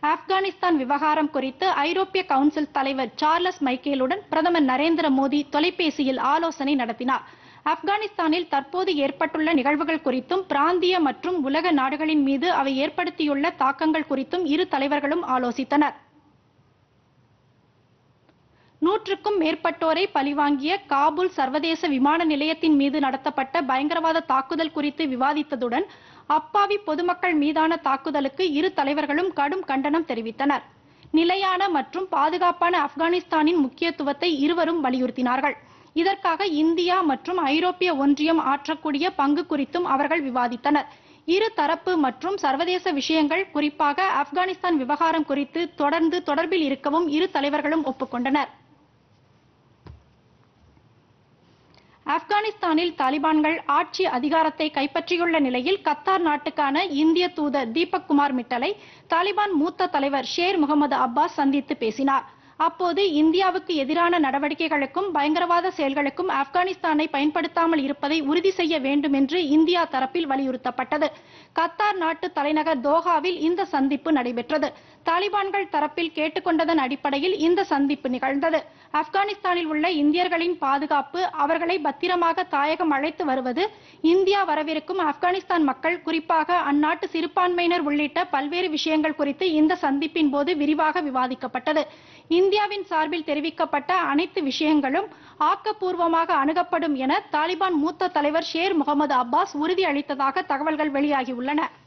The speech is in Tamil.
ஆப்கானிஸ்தான் விவகாரம் குறித்து ஐரோப்பிய கவுன்சில் தலைவர் சார்லஸ் மைக்கேலுடன் பிரதமர் நரேந்திர மோடி தொலைபேசியில் ஆலோசனை நடத்தினார் ஆப்கானிஸ்தானில் தற்போது ஏற்பட்டுள்ள நிகழ்வுகள் குறித்தும் பிராந்திய மற்றும் உலக நாடுகளின் மீது அவை ஏற்படுத்தியுள்ள தாக்கங்கள் குறித்தும் இரு தலைவர்களும் ஆலோசித்தனர் நூற்றுக்கும் மேற்பட்டோரை பழிவாங்கிய காபூல் சர்வதேச விமான நிலையத்தின் மீது நடத்தப்பட்ட பயங்கரவாத தாக்குதல் குறித்து விவாதித்ததுடன் அப்பாவி பொதுமக்கள் மீதான தாக்குதலுக்கு இரு தலைவர்களும் கடும் கண்டனம் தெரிவித்தனர் நிலையான மற்றும் பாதுகாப்பான ஆப்கானிஸ்தானின் முக்கியத்துவத்தை இருவரும் வலியுறுத்தினார்கள் இதற்காக இந்தியா மற்றும் ஐரோப்பிய ஒன்றியம் ஆற்றக்கூடிய பங்கு குறித்தும் அவர்கள் விவாதித்தனர் இரு தரப்பு மற்றும் சர்வதேச விஷயங்கள் குறிப்பாக ஆப்கானிஸ்தான் விவகாரம் குறித்து தொடர்ந்து தொடர்பில் இருக்கவும் இரு தலைவர்களும் ஒப்புக்கொண்டனர் ஆப்கானிஸ்தானில் தாலிபான்கள் ஆட்சி அதிகாரத்தை கைப்பற்றியுள்ள நிலையில் கத்தார் நாட்டுக்கான இந்திய தூதர் தீபக் குமார் மிட்டலை தாலிபான் மூத்த தலைவர் ஷேர் முகமது அப்பாஸ் சந்தித்து பேசினார் அப்போது இந்தியாவுக்கு எதிரான நடவடிக்கைகளுக்கும் பயங்கரவாத செயல்களுக்கும் ஆப்கானிஸ்தானை பயன்படுத்தாமல் இருப்பதை உறுதி செய்ய வேண்டும் என்று இந்தியா தரப்பில் வலியுறுத்தப்பட்டது கத்தார் நாட்டு தலைநகர் தோஹாவில் இந்த சந்திப்பு நடைபெற்றது தாலிபான்கள் தரப்பில் கேட்டுக்கொண்டதன் அடிப்படையில் இந்த சந்திப்பு நிகழ்ந்தது ஆப்கானிஸ்தானில் உள்ள இந்தியர்களின் பாதுகாப்பு அவர்களை பத்திரமாக தாயகம் அழைத்து வருவது இந்தியா வரவிருக்கும் ஆப்கானிஸ்தான் மக்கள் குறிப்பாக அந்நாட்டு சிறுபான்மையினர் உள்ளிட்ட பல்வேறு விஷயங்கள் குறித்து இந்த சந்திப்பின் போது விரிவாக விவாதிக்கப்பட்டது இந்தியாவின் சார்பில் தெரிவிக்கப்பட்ட அனைத்து விஷயங்களும் ஆக்கப்பூர்வமாக அணுகப்படும் என தாலிபான் மூத்த தலைவர் ஷேர் முகமது அப்பாஸ் உறுதி அளித்ததாக தகவல்கள் வெளியாகியுள்ளன